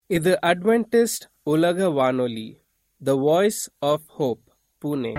இது அட்வென்டிஸ்ட் உலக வானொலி the voice of hope Pune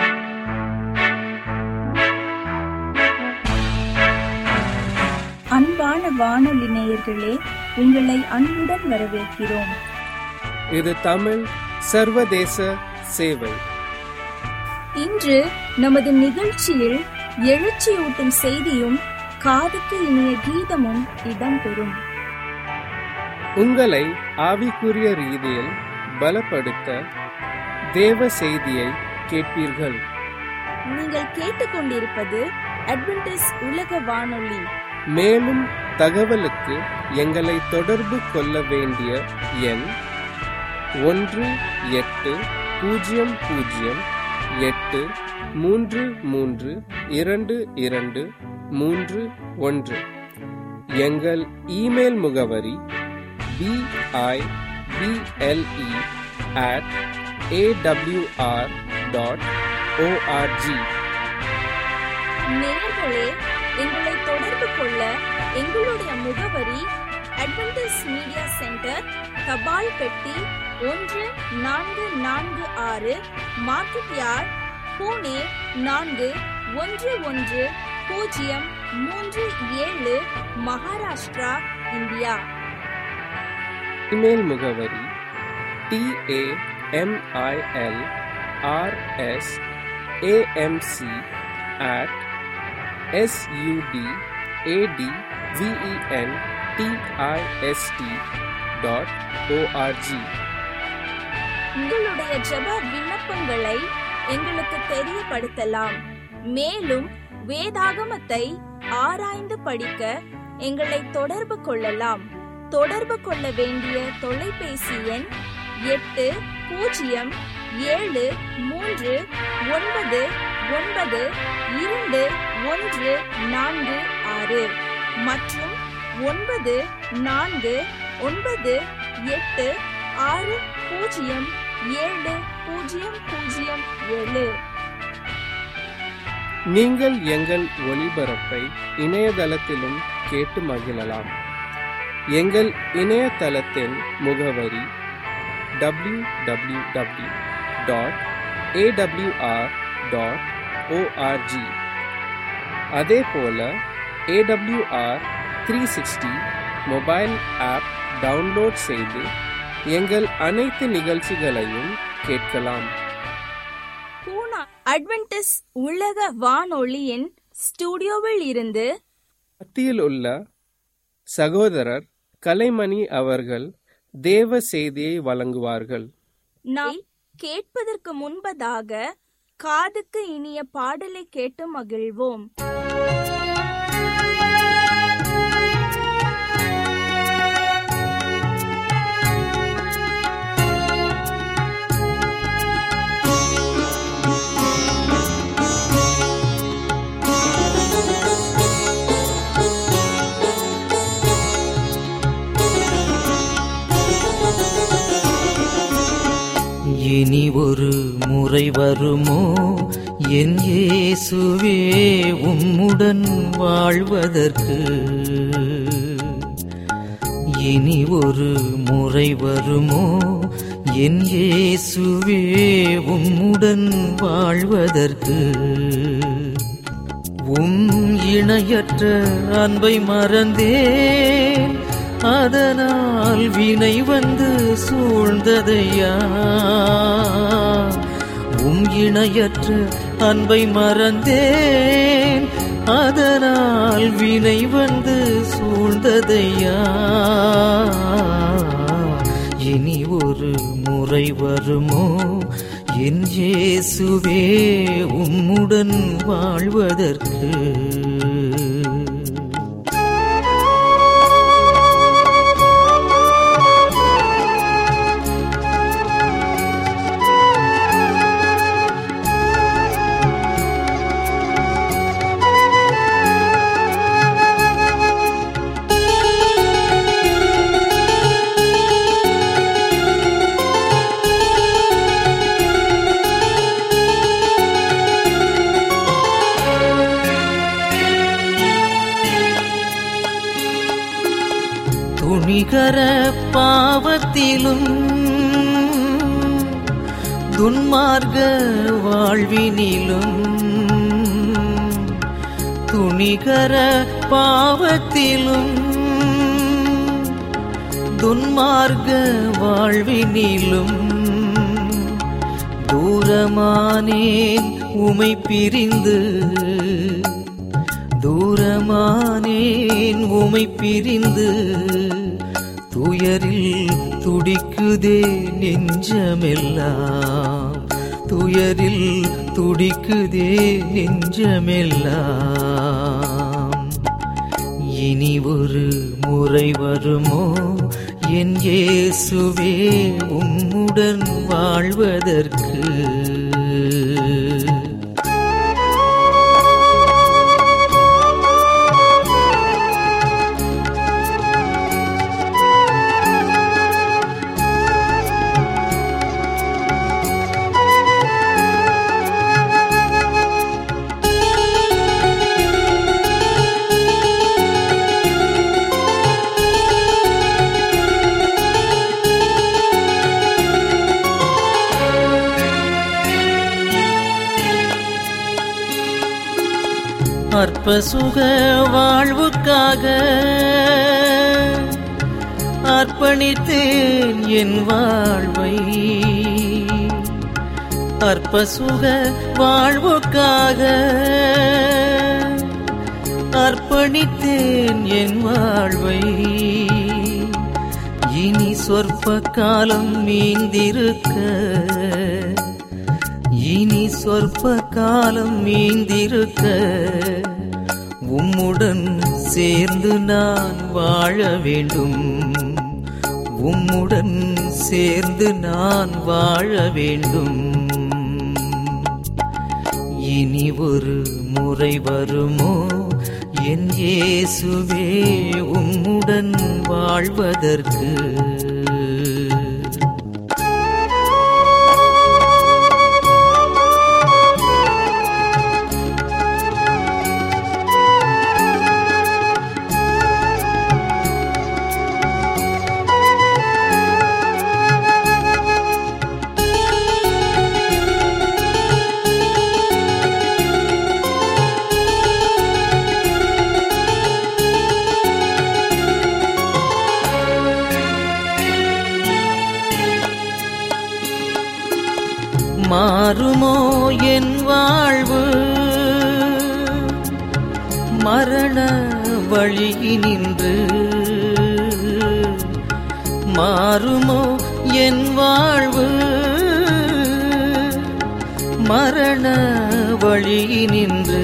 அன்பான வானொலி நேயர்களே உங்களை அன்புடன் வரவேற்கிறோம் இது தமிழ் சர்வதேச சேவை இன்று நமது நிகழ்ச்சியில் எழுச்சியூட்டும் செய்தியும் காதுக்கு இனிய கீதமும் இடம்பெறும் உங்களை ஆவிக்குரிய ரீதியில் பலப்படுத்த தேவ செய்தியை கேட்பீர்கள் நீங்கள் கேட்டுக்கொண்டிருப்பது அட்வென்டிஸ் உலக வானொலி மேலும் தகவலுக்கு எங்களை தொடர்பு கொள்ள வேண்டிய எண் ஒன்று எட்டு பூஜ்ஜியம் பூஜ்ஜியம் எட்டு மூன்று மூன்று இரண்டு இரண்டு மூன்று ஒன்று எங்கள் இமெயில் முகவரி BIBLE at AWR dot ORG நேயர்களே எங்களை தொடர்பு கொள்ள எங்களுடைய முகவரி அட்வென்டிஸ் மீடியா சென்டர் தபால் பெட்டி ஒன்று நான்கு நான்கு ஆறு மார்க்கெட் யார்ட் பூனே நான்கு ஒன்று ஒன்று பூஜ்ஜியம் மூன்று ஏழு மகாராஷ்டிரா இந்தியா இமெயில் முகவரி TAMIL RS AMC at SUD AT VEN DIST dot ORG உங்களுடைய ஜெப விண்ணப்பங்களை எங்களுக்கு தெரியப்படுத்தலாம் மேலும் வேதாகமத்தை ஆராய்ந்து படிக்க எங்களை தொடர்பு கொள்ளலாம் தொடர்பு கொள்ள வேண்டிய தொலைபேசி எண் எட்டு பூஜ்ஜியம் ஏழு மூன்று ஒன்பது ஒன்பது இரண்டு ஒன்று நான்கு ஆறு மற்றும் ஒன்பது நான்கு ஒன்பது எட்டு ஆறு பூஜ்ஜியம் ஏழு பூஜ்ஜியம் பூஜ்ஜியம் ஏழு நீங்கள் எங்கள் ஒளிபரப்பை இணையதளத்திலும் கேட்டு மகிழலாம் எங்கள் இணையதளத்தின் முகவரி W W W dot AWR dot ORG அதே போல AWR three sixty mobile app download செய்து எங்கள் அனைத்து நிகழ்ச்சிகளையும் கேட்கலாம் பூனா அட்வென்டிஸ் உலக வானொலியின் ஸ்டுடியோவில் இருந்து மத்தியில் உள்ள சகோதரர் கலைமணி அவர்கள் தேவ செய்தியை வழங்குவார்கள் நாம் கேட்பதற்கு முன்பதாக காதுக்கு இனிய பாடலை கேட்டு மகிழ்வோம் இனி ஒரு முறை வருமோ என் இயேசுவே உம்முடன் வாழ்வதற்கு இனி ஒரு முறை வருமோ என் இயேசுவே உம்முடன் வாழ்வதற்கு உம் இணையற்ற அன்பை மறந்தேன் அதனால் வினை வந்து சூழ்ந்ததையா உம் இணையற்ற அன்பை மறந்தேன் அதனால் வினை வந்து சூழ்ந்ததையா இனி ஒரு முறை வருமோ என் இயேசுவே உம்முடன் வாழ்வதற்கு பாவத்திலும் துன்மார்க்க வாழ்வினிலும் துணிகர பாவத்திலும் துன்மார்க்க வாழ்வினிலும் தூரமானேன் உமை பிரிந்து தூரமானேன் உமை பிரிந்து துயரில் துடிக்குதே நெஞ்சமெல்லாம் துயரில் துடிக்குதே நெஞ்சமெல்லாம் இனி ஒரு முறை வருமோ என் இயேசுவே உம்முடன் வாழ்வதற்கு அற்ப சுக வாழ்வுக்காக அர்ப்பணித்தேன் என் வாழ்வை அற்ப சுக வாழ்வுக்காக அர்ப்பணித்தேன் என் வாழ்வை இனி சொற்ப காலம் மீந்திருக்க இனி சொற்ப காலம் மீந்திருக்க உம்முடன் சேர்ந்து நான் வாழ வேண்டும் உம்முடன் சேர்ந்து நான் வாழ வேண்டும் இனி ஒரு முறை வருமோ என் இயேசுவே உம்முடன் வாழ்வதற்கு மாறுமோ என் வாழ்வு மரண வழியினின்று மாறுமோ என் வாழ்வு மரண வழியினின்று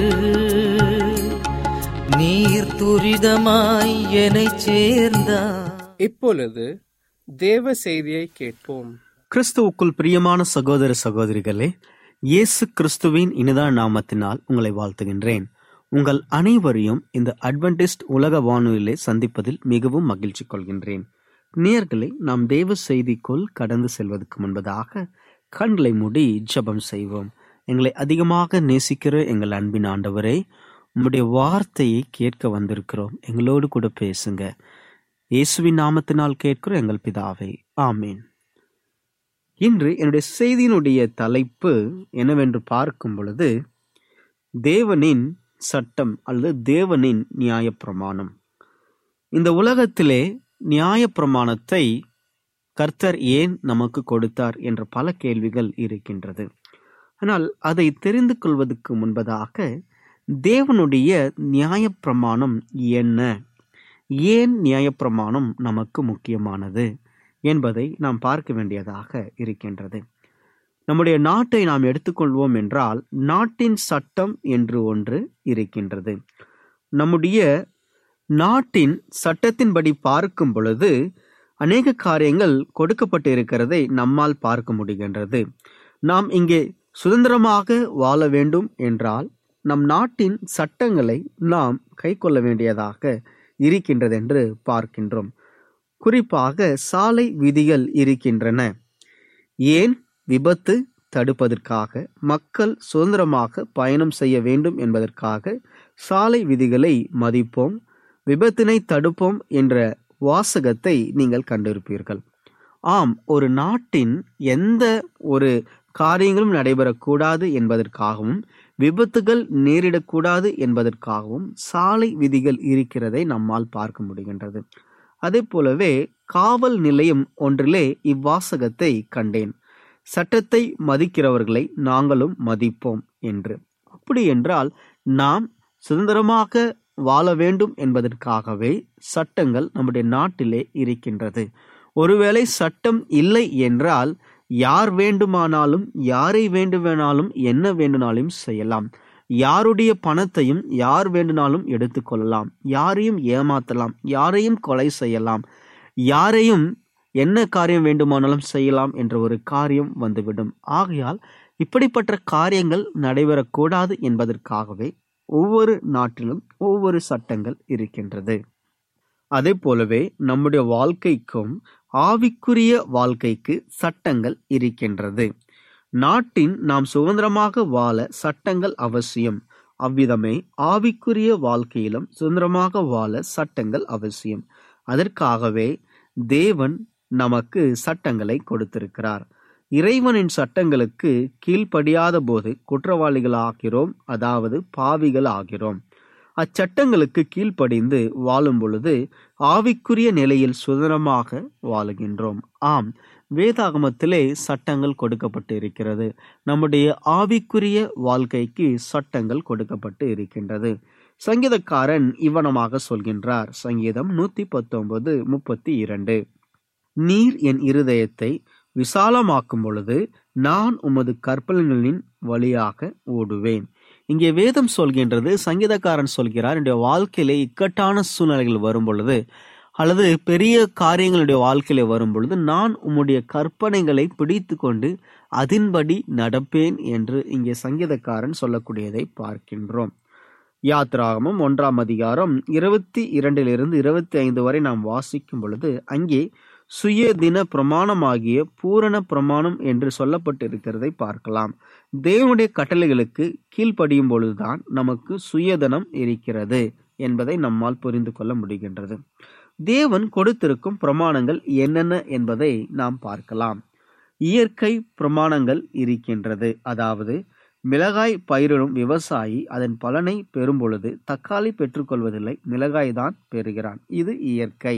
நீர் துரிதமாய் என்னைச் சேர்ந்தார் இப்பொழுது தேவ செய்தியை கேட்போம் கிறிஸ்துவுக்குள் பிரியமான சகோதர சகோதரிகளே இயேசு கிறிஸ்துவின் இனிதான நாமத்தினால் உங்களை வாழ்த்துகின்றேன் உங்கள் அனைவரையும் இந்த அட்வென்டிஸ்ட் உலக வானொலியிலே சந்திப்பதில் மிகவும் மகிழ்ச்சி கொள்கின்றேன் நேயர்களே நாம் தேவ செய்திக்குள் கடந்து செல்வதற்கு முன்பதாக கண்களை மூடி ஜெபம் செய்வோம் எங்களை அதிகமாக நேசிக்கிற எங்கள் அன்பின் ஆண்டவரே உம்முடைய வார்த்தையை கேட்க வந்திருக்கிறோம் எங்களோடு கூட பேசுங்க இயேசுவின் நாமத்தினால் கேட்கிற எங்கள் பிதாவே ஆமீன் இன்று என்னுடைய செய்தியினுடைய தலைப்பு என்னவென்று பார்க்கும் பொழுது தேவனின் சட்டம் அல்லது தேவனின் நியாயப்பிரமாணம் இந்த உலகத்திலே நியாயப்பிரமாணத்தை கர்த்தர் ஏன் நமக்கு கொடுத்தார் என்ற பல கேள்விகள் இருக்கின்றது ஆனால் அதை தெரிந்து கொள்வதற்கு முன்பதாக தேவனுடைய நியாயப்பிரமாணம் என்ன ஏன் நியாயப்பிரமாணம் நமக்கு முக்கியமானது என்பதை நாம் பார்க்க வேண்டியதாக இருக்கின்றது நம்முடைய நாட்டை நாம் எடுத்துக்கொள்வோம் என்றால் நாட்டின் சட்டம் என்று ஒன்று இருக்கின்றது நம்முடைய நாட்டின் சட்டத்தின்படி பார்க்கும் பொழுது அநேக காரியங்கள் கொடுக்கப்பட்டு இருக்கிறதை நம்மால் பார்க்க முடிகின்றது நாம் இங்கே சுதந்திரமாக வாழ வேண்டும் என்றால் நம் நாட்டின் சட்டங்களை நாம் கை கொள்ள வேண்டியதாக இருக்கின்றது என்று பார்க்கின்றோம் குறிப்பாக சாலை விதிகள் இருக்கின்றன ஏன் விபத்து தடுப்பதற்காக மக்கள் சுதந்திரமாக பயணம் செய்ய வேண்டும் என்பதற்காக சாலை விதிகளை மதிப்போம் விபத்தினை தடுப்போம் என்ற வாசகத்தை நீங்கள் கண்டிருப்பீர்கள் ஆம் ஒரு நாட்டின் எந்த ஒரு காரியங்களும் நடைபெறக்கூடாது என்பதற்காகவும் விபத்துகள் நேரிடக்கூடாது என்பதற்காகவும் சாலை விதிகள் இருக்கிறதை நம்மால் பார்க்க முடிகின்றது அதே போலவே காவல் நிலையம் ஒன்றிலே இவ்வாசகத்தை கண்டேன் சட்டத்தை மதிக்கிறவர்களை நாங்களும் மதிப்போம் என்று அப்படி என்றால் நாம் சுதந்திரமாக வாழ வேண்டும் என்பதற்காகவே சட்டங்கள் நம்முடைய நாட்டிலே இருக்கின்றது ஒருவேளை சட்டம் இல்லை என்றால் யார் வேண்டுமானாலும் யாரை வேண்டுமானாலும் என்ன வேண்டுமானாலும் செய்யலாம் யாருடைய பணத்தையும் யார் வேண்டுமானாலும் எடுத்துக்கொள்ளலாம் யாரையும் ஏமாத்தலாம் யாரையும் கொலை செய்யலாம் யாரையும் என்ன காரியம் வேண்டுமானாலும் செய்யலாம் என்ற ஒரு காரியம் வந்துவிடும் ஆகையால் இப்படிப்பட்ட காரியங்கள் நடைபெறக்கூடாது என்பதற்காகவே ஒவ்வொரு நாட்டிலும் ஒவ்வொரு சட்டங்கள் இருக்கின்றது அதே போலவே நம்முடைய வாழ்க்கைக்கும் ஆவிக்குரிய வாழ்க்கைக்கு சட்டங்கள் இருக்கின்றது நாட்டின் நாம் சுதந்திரமாக வாழ சட்டங்கள் அவசியம் அவ்விதமே ஆவிக்குரிய வாழ்க்கையிலும் சுதந்திரமாக வாழ சட்டங்கள் அவசியம் அதற்காகவே தேவன் நமக்கு சட்டங்களை கொடுத்திருக்கிறார் இறைவனின் சட்டங்களுக்கு கீழ்ப்படியாத போது குற்றவாளிகளாகிறோம் அதாவது பாவிகள் ஆகிறோம் அச்சட்டங்களுக்கு கீழ்ப்படிந்து வாழும் பொழுது ஆவிக்குரிய நிலையில் சுதந்திரமாக வாழுகின்றோம் ஆம் வேதாகமத்திலே சட்டங்கள் கொடுக்கப்பட்டு இருக்கிறது நம்முடைய ஆவிக்குரிய வாழ்க்கைக்கு சட்டங்கள் கொடுக்கப்பட்டு இருக்கின்றது சங்கீதக்காரன் இவனமாக சொல்கின்றார் சங்கீதம் நூத்தி பத்தொன்பது முப்பத்தி இரண்டு நீர் என் இருதயத்தை விசாலமாக்கும் பொழுது நான் உமது கற்பனைகளின் வழியாக ஓடுவேன் இங்கே வேதம் சொல்கின்றது சங்கீதக்காரன் சொல்கிறார் என்னுடைய வாழ்க்கையிலே இக்கட்டான சூழ்நிலைகள் வரும் பொழுது அல்லது பெரிய காரியங்களுடைய வாழ்க்கையில வரும் பொழுது நான் உம்முடைய கற்பனைகளை பிடித்து கொண்டு அதன்படி நடப்பேன் என்று இங்கே சங்கீதக்காரன் சொல்லக்கூடியதை பார்க்கின்றோம் யாத்ராகமம் ஒன்றாம் அதிகாரம் இருபத்தி இரண்டிலிருந்து இருபத்தி ஐந்து வரை நாம் வாசிக்கும் பொழுது அங்கே சுய தின பிரமாணமாகிய பூரண பிரமாணம் என்று சொல்லப்பட்டிருக்கிறதை பார்க்கலாம் தேவனுடைய கட்டளைகளுக்கு கீழ்ப்படியும் பொழுதுதான் நமக்கு சுயதனம் இருக்கிறது என்பதை நம்மால் புரிந்து கொள்ள முடிகின்றது தேவன் கொடுத்திருக்கும் பிரமாணங்கள் என்னென்ன என்பதை நாம் பார்க்கலாம் இயற்கை பிரமாணங்கள் இருக்கின்றது அதாவது மிளகாய் பயிரிடும் விவசாயி அதன் பலனை பெறும் பொழுது தக்காளி பெற்றுக்கொள்வதில்லை மிளகாய் தான் பெறுகிறான் இது இயற்கை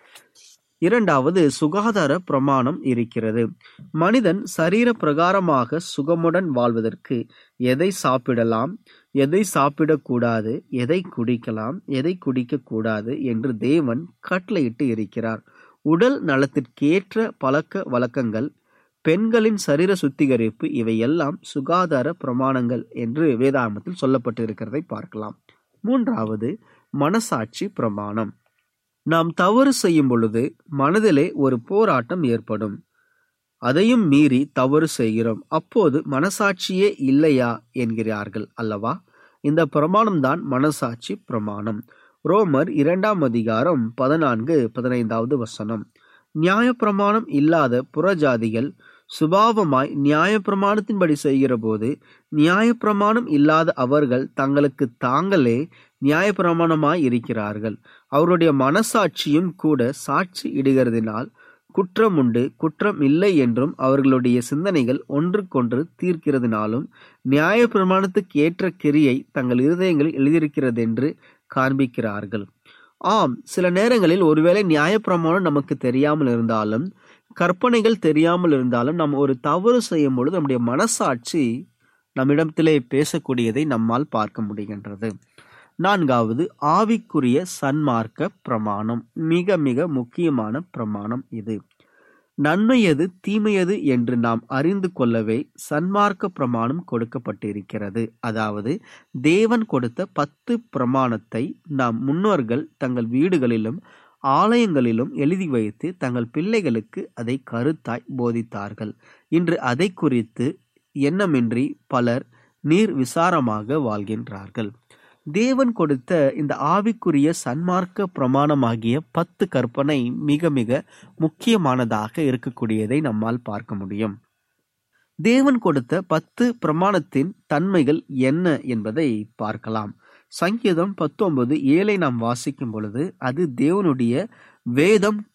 இரண்டாவது சுகாதார பிரமாணம் இருக்கிறது மனிதன் சரீர பிரகாரமாக சுகமுடன் வாழ்வதற்கு எதை சாப்பிடலாம் எதை சாப்பிடக்கூடாது எதை குடிக்கலாம் எதை குடிக்க கூடாது என்று தேவன் கட்டளையிட்டு இருக்கிறார் உடல் நலத்திற்கேற்ற பழக்க வழக்கங்கள் பெண்களின் சரீர சுத்திகரிப்பு இவையெல்லாம் சுகாதார பிரமாணங்கள் என்று வேதாகமத்தில் சொல்லப்பட்டு இருக்கிறதை பார்க்கலாம் மூன்றாவது மனசாட்சி பிரமாணம் நாம் தவறு செய்யும் பொழுது மனதிலே ஒரு போராட்டம் ஏற்படும் அதையும் மீறி தவறு செய்கிறோம் அப்போது மனசாட்சியே இல்லையா என்கிறார்கள் அல்லவா இந்த பிரமாணம் தான் மனசாட்சி பிரமாணம் ரோமர் இரண்டாம் அதிகாரம் பதினான்கு பதினைந்தாவது வசனம் நியாயப்பிரமாணம் இல்லாத புறஜாதிகள் சுபாவமாய் நியாயப்பிரமாணத்தின்படி செய்கிற போது நியாயப்பிரமாணம் இல்லாத அவர்கள் தங்களுக்கு தாங்களே நியாயப்பிரமாணமாய் இருக்கிறார்கள் அவருடைய மனசாட்சியும் கூட சாட்சி இடுகிறதினால் குற்றம் உண்டு குற்றம் இல்லை என்றும் அவர்களுடைய சிந்தனைகள் ஒன்றுக்கொன்று தீர்க்கிறதுனாலும் நியாய பிரமாணத்துக்கு ஏற்ற கிரியை தங்கள் இருதயங்களில் எழுதியிருக்கிறதென்று காண்பிக்கிறார்கள் ஆம் சில நேரங்களில் ஒருவேளை நியாயப்பிரமாணம் நமக்கு தெரியாமல் இருந்தாலும் கற்பனைகள் தெரியாமல் இருந்தாலும் நாம் ஒரு தவறு செய்யும் பொழுது நம்முடைய மனசாட்சி நம்மிடத்திலே பேசக்கூடியதை நம்மால் பார்க்க முடிகின்றது நான்காவது ஆவிக்குரிய சன்மார்க்க பிரமாணம் மிக மிக முக்கியமான பிரமாணம் இது நன்மையது தீமையது என்று நாம் அறிந்து கொள்ளவே சன்மார்க்க பிரமாணம் கொடுக்கப்பட்டிருக்கிறது அதாவது தேவன் கொடுத்த பத்து பிரமாணத்தை நாம் முன்னோர்கள் தங்கள் வீடுகளிலும் ஆலயங்களிலும் எழுதி வைத்து தங்கள் பிள்ளைகளுக்கு அதை கருத்தாய் போதித்தார்கள் இன்று அதை குறித்து எண்ணமின்றி பலர் நீர் விசாரமாக வாழ்கின்றார்கள் தேவன் கொடுத்த இந்த ஆவிக்குரிய சன்மார்க்க பிரமாணமாகிய பத்து கற்பனை மிக மிக முக்கியமானதாக இருக்கக்கூடியதை நம்மால் பார்க்க முடியும் தேவன் கொடுத்த பத்து பிரமாணத்தின் தன்மைகள் என்ன என்பதை பார்க்கலாம் சங்கீதம் பத்தொன்பது ஏழை நாம் வாசிக்கும் பொழுது அது தேவனுடைய வேதம்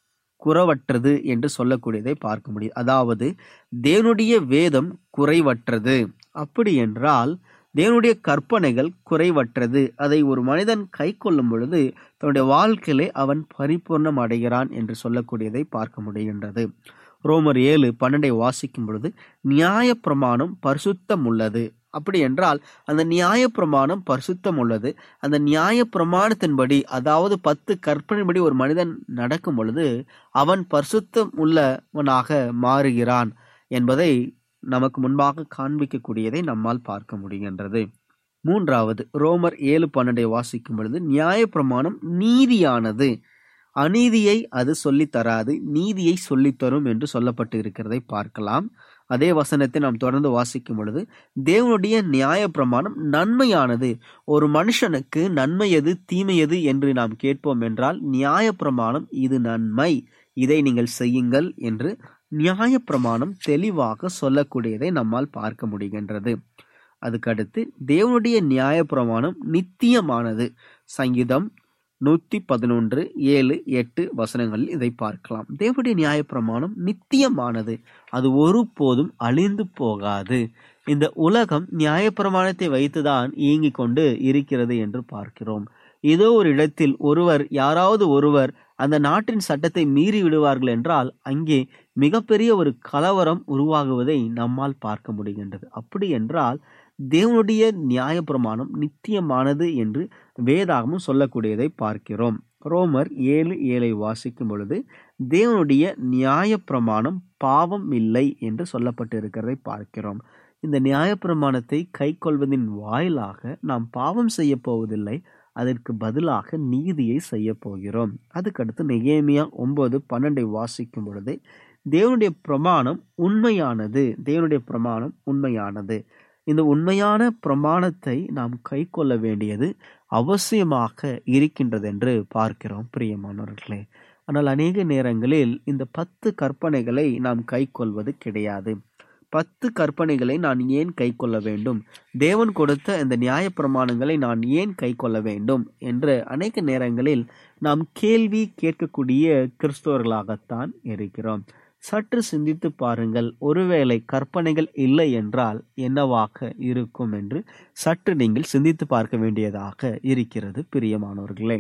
குறவற்றது என்று சொல்லக்கூடியதை பார்க்க முடியும் அதாவது தேவனுடைய வேதம் குறைவற்றது அப்படி என்றால் தேவனுடைய கற்பனைகள் குறைவற்றது அதை ஒரு மனிதன் கை கொள்ளும் பொழுது தன்னுடைய வாழ்க்கையிலே அவன் பரிபூர்ணம் அடைகிறான் என்று சொல்லக்கூடியதை பார்க்க முடிகின்றது ரோமர் ஏழு பன்னெண்டை வாசிக்கும் பொழுது நியாய பிரமாணம் பரிசுத்தம் உள்ளது அப்படி என்றால் அந்த நியாய பிரமாணம் பரிசுத்தம் உள்ளது அந்த நியாய பிரமாணத்தின்படி அதாவது பத்து கற்பனைப்படி ஒரு மனிதன் நடக்கும் பொழுது அவன் பரிசுத்தம் உள்ளவனாக மாறுகிறான் என்பதை நமக்கு முன்பாக காண்பிக்கக்கூடியதை நம்மால் பார்க்க முடிகின்றது மூன்றாவது ரோமர் ஏழு பன்னெண்டை வாசிக்கும் பொழுது நியாய பிரமாணம் நீதியானது அநீதியை அது சொல்லித் தராது நீதியை சொல்லித் தரும் என்று சொல்லப்பட்டு இருக்கிறதை பார்க்கலாம் அதே வசனத்தை நாம் தொடர்ந்து வாசிக்கும் பொழுது தேவனுடைய நியாய பிரமாணம் நன்மையானது ஒரு மனுஷனுக்கு நன்மை எது தீமை எது என்று நாம் கேட்போம் என்றால் நியாய பிரமாணம் இது நன்மை இதை நீங்கள் செய்யுங்கள் என்று நியாய பிரமாணம் தெளிவாக சொல்லக்கூடியதை நம்மால் பார்க்க முடிகின்றது அதுக்கடுத்து தேவனுடைய நியாய பிரமாணம் நித்தியமானது சங்கீதம் நூத்தி பதினொன்று ஏழு எட்டு வசனங்களில் இதை பார்க்கலாம் தேவனுடைய நியாய பிரமாணம் நித்தியமானது அது ஒருபோதும் அழிந்து போகாது இந்த உலகம் நியாய பிரமாணத்தை வைத்துதான் இயங்கிக் கொண்டு இருக்கிறது என்று பார்க்கிறோம் ஏதோ ஒரு இடத்தில் ஒருவர் யாராவது ஒருவர் அந்த நாட்டின் சட்டத்தை மீறி விடுவார்கள் என்றால் அங்கே மிகப்பெரிய ஒரு கலவரம் உருவாகுவதை நம்மால் பார்க்க முடிகின்றது அப்படி என்றால் தேவனுடைய நியாய பிரமாணம் நித்தியமானது என்று வேதாகமும் சொல்லக்கூடியதை பார்க்கிறோம் ரோமர் ஏழு ஏழை வாசிக்கும் பொழுது தேவனுடைய நியாய பிரமாணம் பாவம் இல்லை என்று சொல்லப்பட்டு இருக்கிறதை பார்க்கிறோம் இந்த நியாய பிரமாணத்தை கை கொள்வதின் வாயிலாக நாம் பாவம் செய்ய போவதில்லை அதற்கு பதிலாக நீதியை செய்ய போகிறோம் அதுக்கடுத்து நெகேமியா ஒன்பது பன்னெண்டை வாசிக்கும் பொழுது தேவனுடைய பிரமாணம் உண்மையானது தேவனுடைய பிரமாணம் உண்மையானது இந்த உண்மையான பிரமாணத்தை நாம் கை கொள்ள வேண்டியது அவசியமாக இருக்கின்றது என்று பார்க்கிறோம் பிரியமானவர்களே ஆனால் அநேக நேரங்களில் இந்த பத்து கற்பனைகளை நாம் கை கொள்வது கிடையாது பத்து கற்பனைகளை நான் ஏன் கை கொள்ள வேண்டும் தேவன் கொடுத்த இந்த நியாய பிரமாணங்களை நான் ஏன் கை கொள்ள வேண்டும் என்று அநேக நேரங்களில் நாம் கேள்வி கேட்கக்கூடிய கிறிஸ்தவர்களாகத்தான் இருக்கிறோம் சற்று சிந்தித்து பாருங்கள் ஒருவேளை கற்பனைகள் இல்லை என்றால் என்னவாக இருக்கும் என்று சற்று நீங்கள் சிந்தித்து பார்க்க வேண்டியதாக இருக்கிறது பிரியமானவர்களே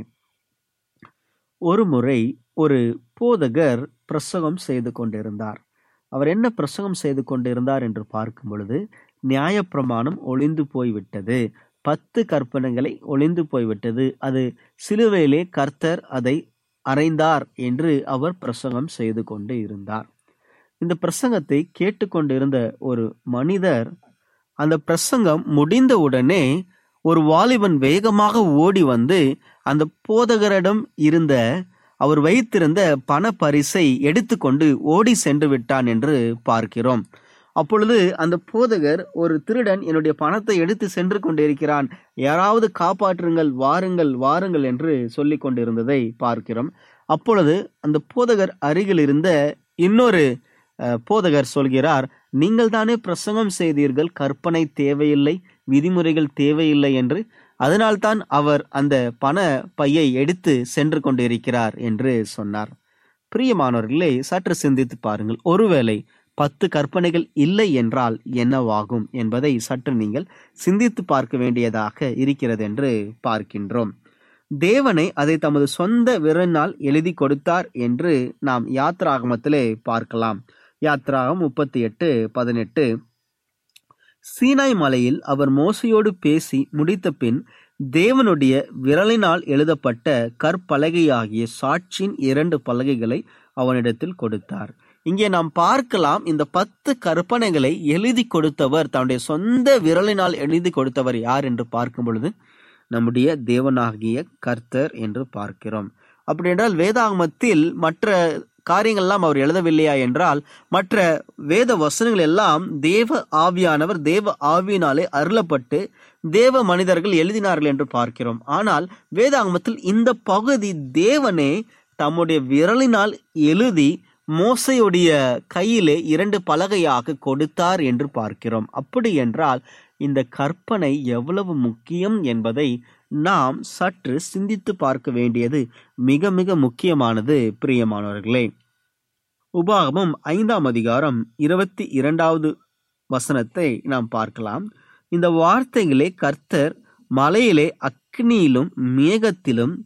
ஒரு முறை ஒரு போதகர் பிரசங்கம் செய்து கொண்டிருந்தார் அவர் என்ன பிரசங்கம் செய்து கொண்டிருந்தார் என்று பார்க்கும் பொழுது நியாயப்பிரமாணம் ஒளிந்து போய்விட்டது பத்து கற்பனைகளை ஒளிந்து போய்விட்டது அது சிலுவையிலே கர்த்தர் அதை அறைந்தார் என்று அவர் பிரசங்கம் செய்து கொண்டு இருந்தார் இந்த பிரசங்கத்தை கேட்டுக்கொண்டிருந்த ஒரு மனிதர் அந்த பிரசங்கம் முடிந்தவுடனே ஒரு வாலிபன் வேகமாக ஓடி வந்து அந்த போதகரிடம் இருந்த அவர் வைத்திருந்த பண பரிசை எடுத்துக்கொண்டு ஓடி சென்று விட்டான் என்று பார்க்கிறோம் அப்பொழுது அந்த போதகர் ஒரு திருடன் என்னுடைய பணத்தை எடுத்து சென்று கொண்டிருக்கிறான் யாராவது காப்பாற்றுங்கள் வாருங்கள் வாருங்கள் என்று சொல்லி கொண்டிருந்ததை பார்க்கிறோம் அப்பொழுது அந்த போதகர் அருகில் இருந்த இன்னொரு அஹ், போதகர் சொல்கிறார் நீங்கள் தானே பிரசங்கம் செய்தீர்கள் கற்பனை தேவையில்லை விதிமுறைகள் தேவையில்லை என்று அதனால்தான் அவர் அந்த பண பையை எடுத்து சென்று கொண்டிருக்கிறார் என்று சொன்னார் பிரியமானவர்களே சற்று சிந்தித்து பாருங்கள் ஒருவேளை பத்து கற்பனைகள் இல்லை என்றால் என்னவாகும் என்பதை சற்று நீங்கள் சிந்தித்து பார்க்க வேண்டியதாக இருக்கிறது என்று பார்க்கின்றோம் தேவனை அதை தமது சொந்த விரலினால் எழுதி கொடுத்தார் என்று நாம் யாத்ராகமத்திலே பார்க்கலாம் யாத்ராகம் முப்பத்தி எட்டு பதினெட்டு சீனாய் மலையில் அவர் மோசையோடு பேசி முடித்த பின் தேவனுடைய விரலினால் எழுதப்பட்ட கற்பலகையாகிய சாட்சியின் இரண்டு பலகைகளை அவனிடத்தில் கொடுத்தார் இங்கே நாம் பார்க்கலாம் இந்த பத்து கற்பனைகளை எழுதி கொடுத்தவர் தன்னுடைய சொந்த விரலினால் எழுதி கொடுத்தவர் யார் என்று பார்க்கும் பொழுது நம்முடைய தேவனாகிய கர்த்தர் என்று பார்க்கிறோம் அப்படி என்றால் வேதாகமத்தில் மற்ற காரியங்கள்லாம் அவர் எழுதவில்லையா என்றால் மற்ற வேத வசனங்கள் எல்லாம் தேவ ஆவியானவர் தேவ ஆவியினாலே அருளப்பட்டு தேவ மனிதர்கள் எழுதினார்கள் என்று பார்க்கிறோம் ஆனால் வேதாகமத்தில் இந்த பகுதி தேவனே தம்முடைய விரலினால் எழுதி மோசையுடைய கையிலே இரண்டு பலகையாக கொடுத்தார் என்று பார்க்கிறோம் அப்படி என்றால் இந்த கற்பனை எவ்வளவு முக்கியம் என்பதை நாம் சற்று சிந்தித்து பார்க்க வேண்டியது மிக மிக முக்கியமானது பிரியமானவர்களே உபாகமம் ஐந்தாம் அதிகாரம் இருபத்தி இரண்டாவது வசனத்தை நாம் பார்க்கலாம் இந்த வார்த்தைகளே கர்த்தர் மலையிலே அக்னியிலும் மேகத்திலும்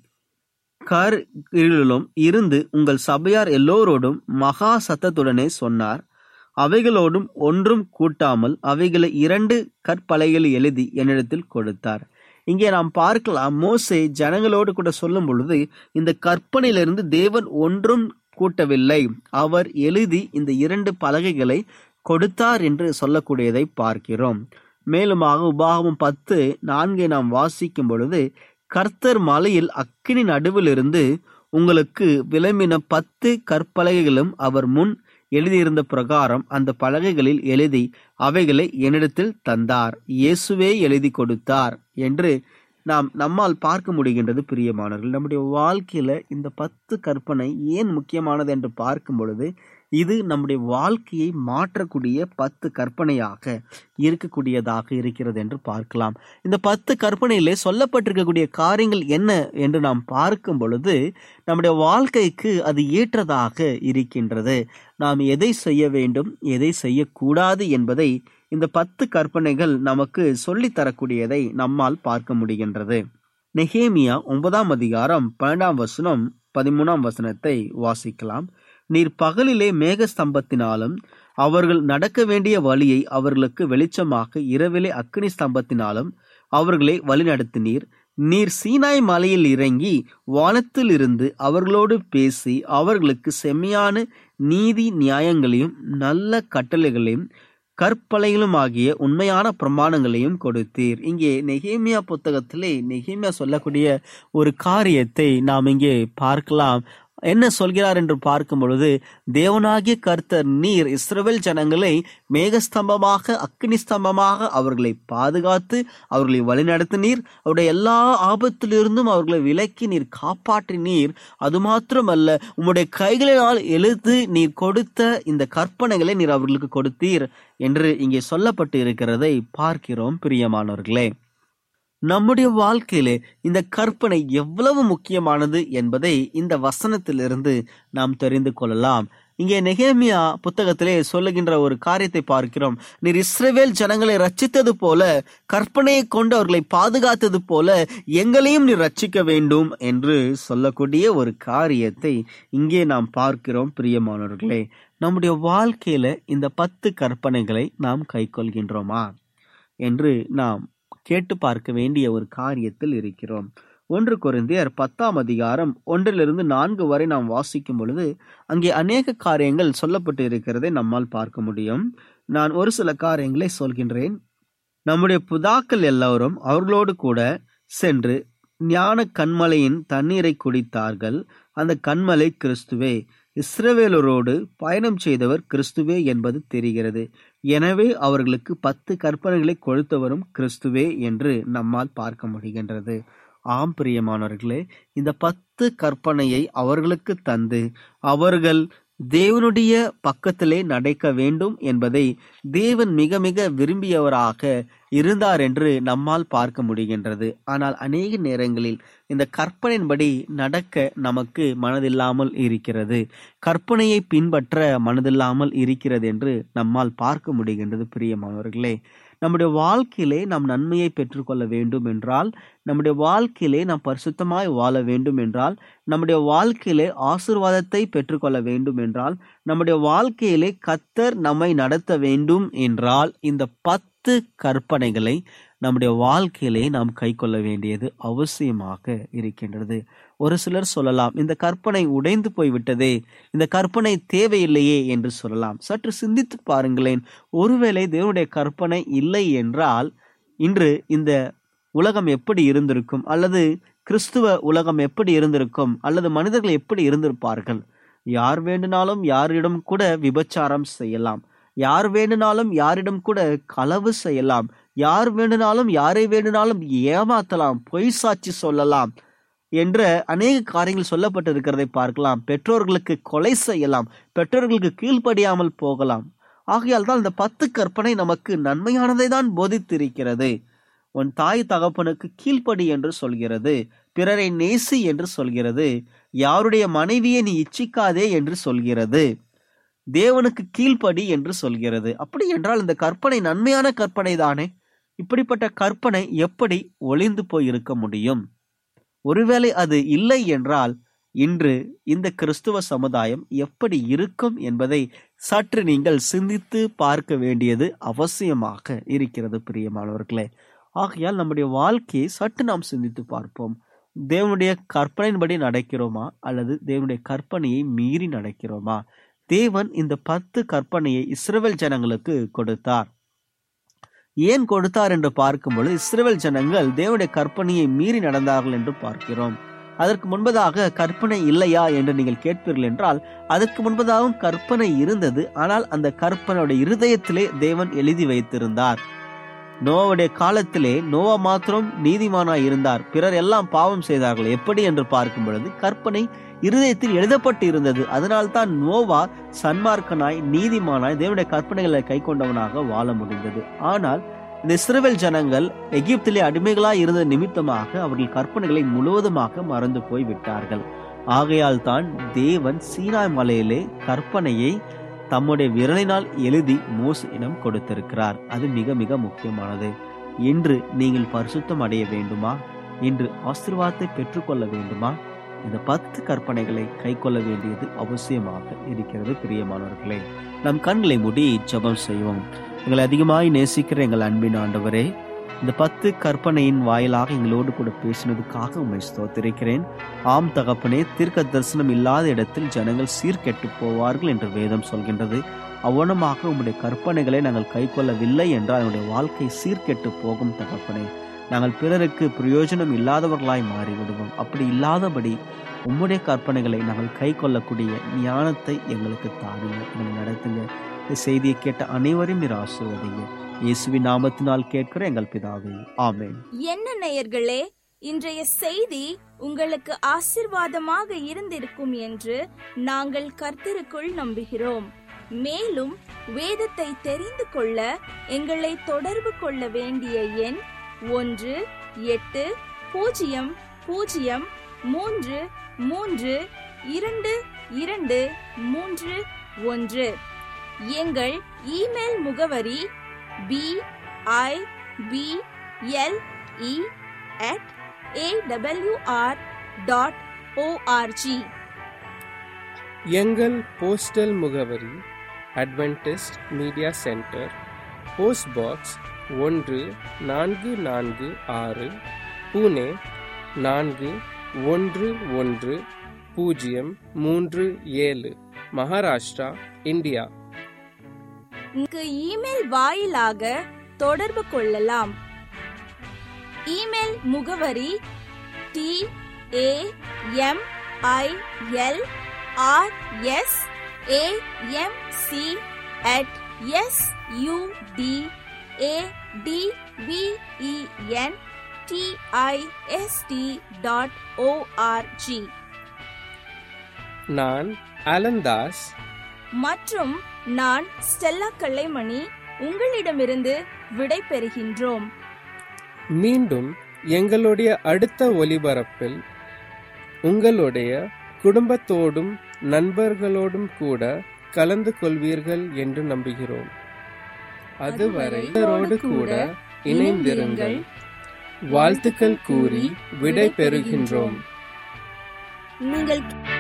கரிலும் இருந்து உங்கள் சபையார் எல்லோரோடும் மகா சத்தத்துடனே சொன்னார் அவைகளோடும் ஒன்றும் கூட்டாமல் அவைகளை இரண்டு கற்பலைகள் எழுதி என்னிடத்தில் கொடுத்தார் இங்கே நாம் பார்க்கலாம் மோசே ஜனங்களோடு கூட சொல்லும் பொழுது இந்த கற்பனையிலிருந்து தேவன் ஒன்றும் கூட்டவில்லை அவர் எழுதி இந்த இரண்டு பலகைகளை கொடுத்தார் என்று சொல்லக்கூடியதை பார்க்கிறோம் மேலுமாக உபாகமம் பத்து நான்கை நாம் வாசிக்கும் பொழுது கர்த்தர் மலையில் அக்கினி நடுவிலிருந்து உங்களுக்கு விளம்பின பத்து கற்பலகைகளும் அவர் முன் எழுதியிருந்த பிரகாரம் அந்த பலகைகளில் எழுதி அவைகளை என்னிடத்தில் தந்தார் இயேசுவே எழுதி கொடுத்தார் என்று நாம் நம்மால் பார்க்க முடிகின்றது பிரியமானவர்கள் நம்முடைய வாழ்க்கையில இந்த பத்து கற்பனை ஏன் முக்கியமானது என்று பார்க்கும் பொழுது இது நம்முடைய வாழ்க்கையை மாற்றக்கூடிய பத்து கற்பனையாக இருக்கக்கூடியதாக இருக்கிறது என்று பார்க்கலாம் இந்த பத்து கற்பனையிலே சொல்லப்பட்டிருக்கக்கூடிய காரியங்கள் என்ன என்று நாம் பார்க்கும் பொழுது நம்முடைய வாழ்க்கைக்கு அது ஏற்றதாக இருக்கின்றது நாம் எதை செய்ய வேண்டும் எதை செய்யக்கூடாது என்பதை இந்த பத்து கற்பனைகள் நமக்கு சொல்லித் தரக்கூடியதை நம்மால் பார்க்க முடிகின்றது நெகேமியா ஒன்பதாம் அதிகாரம் பன்னெண்டாம் வசனம் பதிமூணாம் வசனத்தை வாசிக்கலாம் நீர் பகலிலே மேகஸ்தம்பத்தினாலும் அவர்கள் நடக்க வேண்டிய வழியை அவர்களுக்கு வெளிச்சமாக இரவிலே அக்னி ஸ்தம்பத்தினாலும் அவர்களை வழிநடத்தினீர் நீர் சீனாய் மலையில் இறங்கி வானத்தில் இருந்து அவர்களோடு பேசி அவர்களுக்கு செம்மையான நீதி நியாயங்களையும் நல்ல கட்டளைகளையும் கற்பலைகளும் ஆகிய உண்மையான பிரமாணங்களையும் கொடுத்தீர் இங்கே நெகேமியா புத்தகத்திலே நெகேமியா சொல்லக்கூடிய ஒரு காரியத்தை நாம் இங்கே பார்க்கலாம் என்ன சொல்கிறார் என்று பார்க்கும் பொழுது தேவனாகிய கர்த்தர் நீர் இஸ்ரவேல் ஜனங்களை மேகஸ்தம்பமாக அக்னி ஸ்தம்பமாக அவர்களை பாதுகாத்து அவர்களை வழிநடத்தினீர் அவருடைய எல்லா ஆபத்திலிருந்தும் அவர்களை விலக்கி நீர் காப்பாற்றினீர் அது மாத்திரமல்ல உம்முடைய கைகளினால் எழுது நீர் கொடுத்த இந்த கற்பனைகளை நீர் அவர்களுக்கு கொடுத்தீர் என்று இங்கே சொல்லப்பட்டு இருக்கிறதை பார்க்கிறோம் பிரியமானவர்களே நம்முடைய வாழ்க்கையிலே இந்த கற்பனை எவ்வளவு முக்கியமானது என்பதை இந்த வசனத்திலிருந்து நாம் தெரிந்து கொள்ளலாம் இங்கே நெகேமியா புத்தகத்திலே சொல்லுகின்ற ஒரு காரியத்தை பார்க்கிறோம் நீர் இஸ்ரவேல் ஜனங்களை ரட்சித்தது போல கற்பனையை கொண்டு அவர்களை பாதுகாத்தது போல எங்களையும் நீர் ரட்சிக்க வேண்டும் என்று சொல்லக்கூடிய ஒரு காரியத்தை இங்கே நாம் பார்க்கிறோம் பிரியமானவர்களே நம்முடைய வாழ்க்கையில இந்த பத்து கற்பனைகளை நாம் கைக்கொள்கின்றோமா என்று நாம் கேட்டு பார்க்க வேண்டிய ஒரு காரியத்தில் இருக்கிறோம் ஒன்று குருந்தியர் பத்தாம் அதிகாரம் ஒன்றிலிருந்து நான்கு வரை நாம் வாசிக்கும் பொழுது அங்கே அநேக காரியங்கள் சொல்லப்பட்டு இருக்கிறதை நம்மால் பார்க்க முடியும் நான் ஒரு சில காரியங்களை சொல்கின்றேன் நம்முடைய புதாக்கள் எல்லோரும் அவர்களோடு கூட சென்று ஞான கண்மலையின் தண்ணீரை குடித்தார்கள் அந்த கண்மலை கிறிஸ்துவே இஸ்ரவேலரோடு பயணம் செய்தவர் கிறிஸ்துவே என்பது தெரிகிறது எனவே அவர்களுக்கு பத்து கற்பனைகளை கொடுத்தவரும் கிறிஸ்துவே என்று நம்மால் பார்க்க முடிகின்றது ஆம் பிரியமானவர்களே இந்த பத்து கற்பனையை அவர்களுக்கு தந்து அவர்கள் தேவனுடைய பக்கத்திலே நடக்க வேண்டும் என்பதை தேவன் மிக மிக விரும்பியவராக இருந்தார் என்று நம்மால் பார்க்க முடிகின்றது ஆனால் அநேக நேரங்களில் இந்த கற்பனையின்படி நடக்க நமக்கு மனதில்லாமல் இருக்கிறது கற்பனையை பின்பற்ற மனதில்லாமல் இருக்கிறது என்று நம்மால் பார்க்க முடிகின்றது பிரியமானவர்களே நம்முடைய வாழ்க்கையிலே நாம் நன்மையை பெற்றுக்கொள்ள வேண்டும் என்றால் நம்முடைய வாழ்க்கையிலே நாம் பரிசுத்தமாய் வாழ வேண்டும் என்றால் நம்முடைய வாழ்க்கையிலே ஆசிர்வாதத்தை பெற்றுக்கொள்ள வேண்டும் என்றால் நம்முடைய வாழ்க்கையிலே கத்தர் நம்மை நடத்த வேண்டும் என்றால் இந்த பத்து கற்பனைகளை நம்முடைய வாழ்க்கையிலே நாம் கை கொள்ள வேண்டியது அவசியமாக இருக்கின்றது ஒரு சிலர் சொல்லலாம் இந்த கற்பனை உடைந்து போய்விட்டதே இந்த கற்பனை தேவையில்லையே என்று சொல்லலாம் சற்று சிந்தித்து பாருங்களேன் ஒருவேளை தேவனுடைய கற்பனை இல்லை என்றால் இன்று இந்த உலகம் எப்படி இருந்திருக்கும் அல்லது கிறிஸ்துவ உலகம் எப்படி இருந்திருக்கும் அல்லது மனிதர்கள் எப்படி இருந்திருப்பார்கள் யார் வேண்டுனாலும் யாரிடம் கூட விபச்சாரம் செய்யலாம் யார் வேண்டுனாலும் யாரிடம் கூட களவு செய்யலாம் யார் வேண்டுனாலும் யாரை வேண்டுனாலும் ஏமாத்தலாம் பொய் சாட்சி சொல்லலாம் என்ற அநேக காரியங்கள் சொல்லப்பட்டிருக்கிறதை பார்க்கலாம் பெற்றோர்களுக்கு கொலை செய்யலாம் பெற்றோர்களுக்கு கீழ்ப்படியாமல் போகலாம் ஆகையால் தான் இந்த பத்து கற்பனை நமக்கு நன்மையானதை தான் போதித்திருக்கிறது உன் தாய் தகப்பனுக்கு கீழ்ப்படி என்று சொல்கிறது பிறரை நேசி என்று சொல்கிறது யாருடைய மனைவியை நீ இச்சிக்காதே என்று சொல்கிறது தேவனுக்கு கீழ்ப்படி என்று சொல்கிறது அப்படி என்றால் இந்த கற்பனை நன்மையான கற்பனை தானே இப்படிப்பட்ட கற்பனை எப்படி ஒளிந்து போய் இருக்க முடியும் ஒருவேளை அது இல்லை என்றால் இன்று இந்த கிறிஸ்துவ சமுதாயம் எப்படி இருக்கும் என்பதை சற்று நீங்கள் சிந்தித்து பார்க்க வேண்டியது அவசியமாக இருக்கிறது பிரியமானவர்களே ஆகையால் நம்முடைய வாழ்க்கையை சற்று நாம் சிந்தித்து பார்ப்போம் தேவனுடைய கற்பனையின்படி நடக்கிறோமா அல்லது தேவனுடைய கற்பனையை மீறி நடக்கிறோமா தேவன் இந்த பத்து கற்பனையை இஸ்ரவேல் ஜனங்களுக்கு கொடுத்தார் ஏன் கொடுத்தார் என்று பார்க்கும்பொழுது இஸ்ரவேல் ஜனங்கள் தேவனுடைய கற்பனையை மீறி நடந்தார்கள் என்று பார்க்கிறோம் அதற்கு முன்பதாக கற்பனை இல்லையா என்று நீங்கள் கேட்பீர்கள் என்றால் அதற்கு முன்பதாகவும் கற்பனை இருந்தது ஆனால் அந்த கற்பனையுடைய இருதயத்திலே தேவன் எழுதி வைத்திருந்தார் நோவுடைய காலத்திலே நோவா மாத்திரம் நீதிமானாய் இருந்தார் பிறர் எல்லாம் பாவம் செய்தார்கள் எப்படி என்று பார்க்கும் பொழுது கற்பனை இருதயத்தில் எழுதப்பட்டு இருந்தது அதனால்தான் நோவா சன்மார்க்கனாய் நீதிமானாய் தேவனுடைய கற்பனைகளை கை கொண்டவனாக வாழ முடிந்தது ஆனால் இந்த இஸ்ரவேல் ஜனங்கள் எகிப்திலே அடிமைகளாய் இருந்த நிமித்தமாக அவர்கள் கற்பனைகளை முழுவதுமாக மறந்து போய் விட்டார்கள் ஆகையால் தான் தேவன் சீனாய் மலையிலே கற்பனையை தம்முடைய விரலினால் எழுதி மோசையிடம் கொடுத்திருக்கிறார் அது மிக மிக முக்கியமானது இன்று நீங்கள் பரிசுத்தம் அடைய வேண்டுமா இன்று ஆசீர்வாதத்தை பெற்றுக்கொள்ள வேண்டுமா இந்த பத்து கற்பனைகளை கை கொள்ள வேண்டியது அவசியமாக இருக்கிறது பிரியமானவர்களே நம் கண்களை மூடி ஜெபம் செய்வோம் எங்களை அதிகமாய் நேசிக்கிற எங்கள் அன்பின் ஆண்டவரே இந்த பத்து கற்பனையின் வாயிலாக எங்களோடு கூட பேசினதுக்காக உண்மை ஸ்தோத்திருக்கிறேன் ஆம் தகப்பனே தீர்க்க தரிசனம் இல்லாத இடத்தில் ஜனங்கள் சீர்கெட்டு போவார்கள் என்று வேதம் சொல்கின்றது அவ்வனமாக உம்முடைய கற்பனைகளை நாங்கள் கை கொள்ளவில்லை என்றால் என்னுடைய வாழ்க்கை சீர்கெட்டு போகும் தகப்பனே நாங்கள் பிறருக்கு பிரயோஜனம் இல்லாதவர்களாய் மாறிவிடுவோம் அப்படி இல்லாதபடி உம்முடைய கற்பனைகளை நாங்கள் கை கொள்ளக்கூடிய ஞானத்தை எங்களுக்கு தாருங்க எங்களை நடத்துங்க இந்த செய்தியை கேட்ட அனைவரையும் நீர் ஆசிர்வதிங்க இயேசுவின் நாமத்தினால் கேட்கிற எங்கள் பிதாவே ஆமென் என்ன நேயர்களே இன்றைய செய்தி உங்களுக்கு ஆசிர்வாதமாக இருந்திருக்கும் என்று நாங்கள் கர்த்தருக்குள் நம்புகிறோம் மேலும் வேதத்தை தெரிந்து கொள்ள எங்களை தொடர்பு கொள்ள வேண்டிய எண் ஒன்று எட்டு பூஜ்ஜியம் பூஜ்ஜியம் மூன்று மூன்று இரண்டு இரண்டு மூன்று ஒன்று எங்கள் இமெயில் முகவரி B I B L E at AWR dot ORG எங்கள் போஸ்டல் முகவரி Adventist media centre post box ஒன்று நான்கு நான்கு ஆறு புனே நான்கு ஒன்று ஒன்று பூஜ்ஜியம் மூன்று ஏழு மகாராஷ்டிரா இந்தியா இங்கு இமெயில் வாயிலாக தொடர்பு கொள்ளலாம் இமெயில் முகவரி T A M I L R S A M C at S U D A D V E N T I S T dot ORG நான் அலந்தாஸ் மற்றும் நான் ஸ்டெல்லா கல்லைமணி உங்களிடமிருந்து விடை பெறுகின்றோம் மீண்டும் எங்களுடைய அடுத்த ஒலிபரப்பில் உங்களுடைய குடும்பத்தோடும் நண்பர்களோடும் கூட கலந்து கொள்வீர்கள் என்று நம்புகிறோம் அதுவரை இவரோடு கூட இணைந்திருங்கள் வாழ்த்துக்கள் கூறி விடை பெறுகின்றோம் நீங்கள்